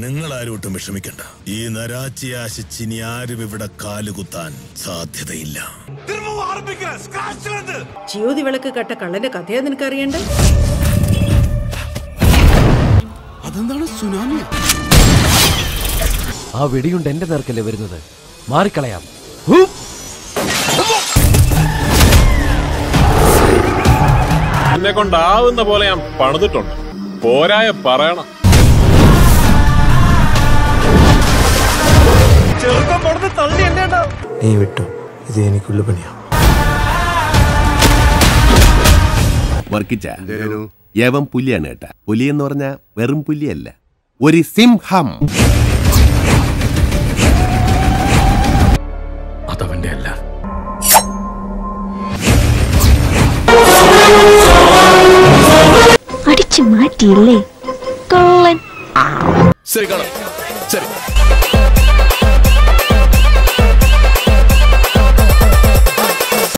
നിങ്ങൾ ആരും ഒട്ടും വിഷമിക്കണ്ട ഈ നരാച്ചിയെ ആശിച്ച് ഇനി ആരും ഇവിടെ കാലുകുത്താൻ സാധ്യതയില്ല ജ്യോതി വിളക്ക് കട്ട കള്ളന്റെ കഥയാ നിനക്ക് അറിയണ്ട അതെന്താണ് സുനാമി ആ വെടിയുണ്ട് എന്റെ നേർക്കല്ലേ വരുന്നത് മാറിക്കളയാം എന്നെ കൊണ്ടാവുന്ന പോലെ ഞാൻ പണിതിട്ടുണ്ട് പോരായ പറയണം നീ വിട്ടു ഇത് എനിക്കുള്ള പണിയാ വർക്കിച്ച യവൻ പുലിയാണ് കേട്ടാ പുലി എന്ന് പറഞ്ഞ വെറും പുലിയല്ല ഒരു സിംഹം അതവന്റെ അല്ല അടിച്ചു മാറ്റിയില്ലേ കള്ളൻ ശരി കാണാം ശരി